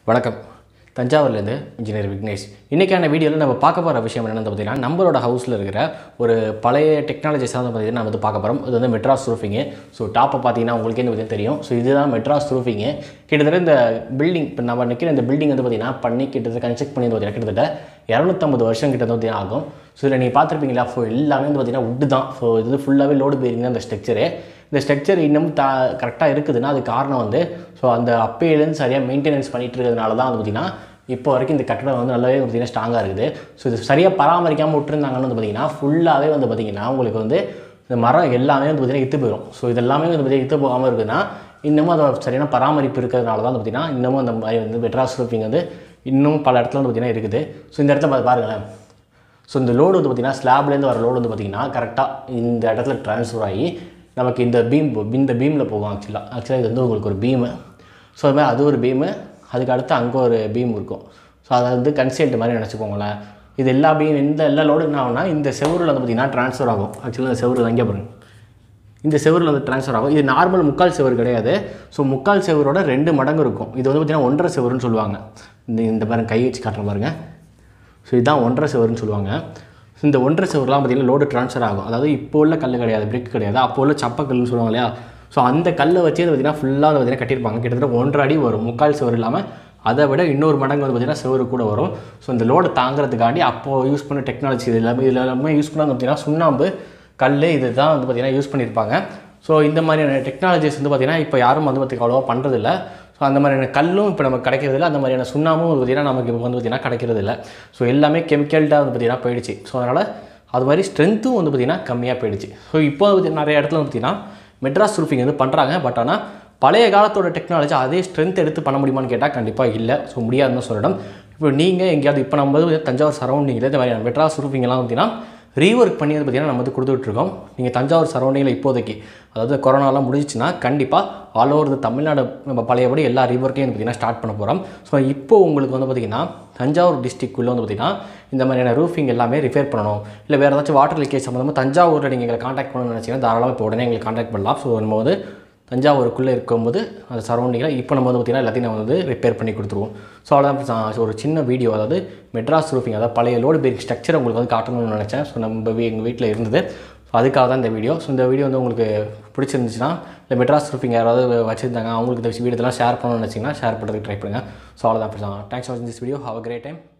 வணக்கம் தஞ்சாவூர்லேருந்து இன்ஜினியர் விக்னேஷ் இன்றைக்கான வீடியோவில் நம்ம பார்க்க போகிற விஷயம் என்னென்னு பார்த்தீங்கன்னா நம்மளோட ஹவுஸில் இருக்கிற ஒரு பழைய டெக்னாலஜி சார்ந்த பார்த்தீங்கன்னா நம்ம வந்து பார்க்க போகிறோம் இது வந்து மெட்ராஸ் ரூஃபிங்கு ஸோ டாப்பை பார்த்தீங்கன்னா உங்களுக்கே இந்த பார்த்தீங்கன்னா தெரியும் ஸோ இதுதான் மெட்ராஸ் ரூஃபிங்கு கிட்டத்தட்ட இந்த பில்டிங் இப்போ நம்ம நிற்கிற இந்த பில்டிங் வந்து பார்த்தீங்கன்னா பண்ணி கிட்டத்தட்ட கன்ஸ்ட்ரக்ட் பண்ணி வந்து பார்த்தீங்கன்னா கிட்டத்தட்ட இரநூத்தம்பது வருஷம் கிட்ட வந்து பார்த்தீங்கன்னா ஆகும் ஸோ இதில் நீங்கள் பார்த்துருப்பீங்களா ஸோ எல்லாமே வந்து பார்த்தீங்கன்னா உட்டு தான் ஸோ இது ஃபுல்லாகவே லோடு பேரிங் தான் இந்த ஸ்ட்ரக்சரு இந்த ஸ்ட்ரக்சர் இன்னும் தா கரெக்டாக இருக்குதுன்னா அது காரணம் வந்து ஸோ அந்த அப்பையிலேருந்து சரியாக மெயின்டெனன்ஸ் பண்ணிட்டு இருக்கிறதுனால தான் வந்து பார்த்திங்கன்னா இப்போ வரைக்கும் இந்த கட்டடம் வந்து நல்லாவே பார்த்திங்கன்னா ஸ்ட்ராங்காக இருக்குது ஸோ இது சரியாக பராமரிக்காமல் விட்டுருந்தாங்கன்னு வந்து பார்த்திங்கன்னா ஃபுல்லாகவே வந்து பார்த்திங்கன்னா உங்களுக்கு வந்து இந்த மரம் எல்லாமே வந்து பார்த்திங்கன்னா இத்து போயிடும் ஸோ இதெல்லாமே வந்து பார்த்திங்கன்னா இத்து போகாமல் இருக்குதுன்னா இன்னமும் அதை சரியான பராமரிப்பு இருக்கிறதுனால தான் வந்து பார்த்திங்கன்னா இன்னமும் அந்த மாதிரி வந்து மெட்ராஸ் ரூஃபிங் வந்து இன்னும் பல இடத்துல வந்து பார்த்திங்கன்னா இருக்குது ஸோ இந்த இடத்துல பா- பாருங்களேன் ஸோ இந்த லோடு வந்து பார்த்திங்கன்னா ஸ்லாப்லேருந்து வர லோடு வந்து பார்த்திங்கன்னா கரெக்டாக இந்த இடத்துல ட்ரான்ஸ்ஃபர் ஆகி நமக்கு இந்த பீம் இந்த பீமில் போகும் ஆக்சுவலாக ஆக்சுவலாக இது வந்து உங்களுக்கு ஒரு பீமு ஸோ அது மாதிரி அது ஒரு பீமு அதுக்கு அடுத்து அங்கே ஒரு பீம் இருக்கும் ஸோ அதை வந்து கன்சல்ட் மாதிரி நினச்சிக்கோங்களேன் இது எல்லா பீம் இந்த எல்லா லோடு என்ன ஆகும்னா இந்த செவரில் வந்து பார்த்திங்கன்னா ட்ரான்ஸ்ஃபர் ஆகும் ஆக்சுவலாக இந்த செவரு அங்கே பாருங்க இந்த செவரில் வந்து ட்ரான்ஸ்ஃபர் ஆகும் இது நார்மல் முக்கால் செவர் கிடையாது ஸோ முக்கால் செவரோட ரெண்டு மடங்கு இருக்கும் இது வந்து பார்த்திங்கன்னா ஒன்றரை செவருன்னு சொல்லுவாங்க இந்த இந்த பாருங்க கை வச்சு காட்டுற பாருங்க ஸோ இதுதான் ஒன்றரை செவருன்னு சொல்லுவாங்க இந்த ஒன்றரை செவர்லாம் பார்த்திங்கன்னா லோடு ட்ரான்ஸ்ஃபர் ஆகும் அதாவது இப்போ உள்ள கல் கிடையாது பிரிக் கிடையாது அப்போ உள்ள சப்பக்கல்னு சொல்லுவாங்க இல்லையா ஸோ அந்த கல்லை வச்சு அது பார்த்திங்கன்னா ஃபுல்லாக வந்து பார்த்திங்கன்னா கட்டியிருப்பாங்க கிட்டத்தட்ட ஒன்றரை அடி வரும் முக்கால் செவர் இல்லாமல் அதை விட இன்னொரு மடங்கு வந்து பார்த்திங்கன்னா செவரு கூட வரும் ஸோ இந்த லோடு தாங்கிறதுக்காண்டி அப்போது யூஸ் பண்ண டெக்னாலஜி இது எல்லாமே இதில் எல்லாமே யூஸ் பண்ணால் பார்த்திங்கன்னா சுண்ணாம்பு கல் இது தான் வந்து பார்த்திங்கன்னா யூஸ் பண்ணியிருப்பாங்க ஸோ இந்த மாதிரியான டெக்னாலஜிஸ் வந்து பார்த்திங்கன்னா இப்போ யாரும் வந்து பார்த்திங்கன்னா அவ்வளோவா பண்ணுறதில்ல ஸோ அந்த மாதிரியான கல்லும் இப்போ நமக்கு கிடைக்கிறது இல்லை அந்த மாதிரியான சுண்ணாமும் வந்து பார்த்திங்கன்னா நமக்கு இப்போ வந்து பார்த்திங்கன்னா கிடைக்கிறது இல்லை ஸோ எல்லாமே கெமிக்கல்டாக வந்து பார்த்திங்கன்னா போயிடுச்சு ஸோ அதனால் அது மாதிரி ஸ்ட்ரென்த்தும் வந்து பார்த்திங்கன்னா கம்மியாக போயிடுச்சு ஸோ இப்போ வந்து நிறைய இடத்துல வந்து பார்த்திங்கன்னா மெட்ராஸ் ரூஃபிங் வந்து பண்ணுறாங்க பட் ஆனால் பழைய காலத்தோட டெக்னாலஜி அதே ஸ்ட்ரென்த் எடுத்து பண்ண முடியுமான்னு கேட்டால் கண்டிப்பாக இல்லை ஸோ முடியாதுன்னு தான் சொல்லணும் இப்போ நீங்கள் எங்கேயாவது இப்போ நம்ம வந்து தஞ்சாவூர் சரௌண்டிங்கில் இந்த மாதிரியான மெட்ராஸ் ரூஃபிங் எல்லாம் பார்த்தீங்கன்னா ரீஒர்க் பண்ணி வந்து பார்த்திங்கன்னா நம்ம வந்து கொடுத்துட்ருக்கோம் நீங்கள் தஞ்சாவூர் சரௌண்டிங்கில் இப்போதைக்கு அதாவது கொரோனாலாம் முடிஞ்சிச்சுன்னா கண்டிப்பாக ஆல் ஓவர் த தமிழ்நாடு நம்ம பழையபடி எல்லா ரீஒர்க்கையும் வந்து பார்த்திங்கன்னா ஸ்டார்ட் பண்ண போகிறோம் ஸோ இப்போ உங்களுக்கு வந்து பார்த்திங்கன்னா தஞ்சாவூர் டிஸ்ட்ரிக்ட்குள்ளே வந்து பார்த்திங்கன்னா இந்த மாதிரியான ரூஃபிங் எல்லாமே ரிப்பேர் பண்ணணும் இல்லை வேறு ஏதாச்சும் வாட்டர் லீக்கேஜ் சம்மந்தமாக தஞ்சாவூரில் நீங்கள் எங்களை காண்டாக்ட் பண்ணணும்னு நினச்சிங்கன்னா தாராளமாக இப்போ உடனே எங்களுக்கு காண்டாக்ட் பண்ணலாம் ஸோ நம்ம வந்து தஞ்சாவூருக்குள்ளே இருக்கும்போது அந்த சரௌண்டிங்கில் இப்போ நம்ம வந்து பார்த்திங்கன்னா எல்லாத்தையும் நம்ம வந்து ரிப்பேர் பண்ணி கொடுத்துருவோம் ஸோ அவ்வளோதான் ஒரு சின்ன வீடியோ அதாவது மெட்ராஸ் ரூஃபிங் அதாவது பழைய லோடு பேரிங் ஸ்ட்ரக்சர் உங்களுக்கு வந்து காட்டணும்னு நினச்சேன் ஸோ நம்ம வீ- எங்கள் வீட்டில் இருந்தது ஸோ அதுக்காக தான் இந்த வீடியோ ஸோ இந்த வீடியோ வந்து உங்களுக்கு பிடிச்சிருந்துச்சுன்னா இல்லை மெட்ராஸ் ரூஃபிங் யாராவது வச்சுருந்தாங்க அவங்களுக்கு இந்த வீடியோலாம் ஷேர் பண்ணணும்னு நினச்சிங்கன்னா ஷேர் பண்ணுறதுக்கு ட்ரை பண்ணுங்கள் ஸோ அவ்வளோதான் thanks for this video have a great time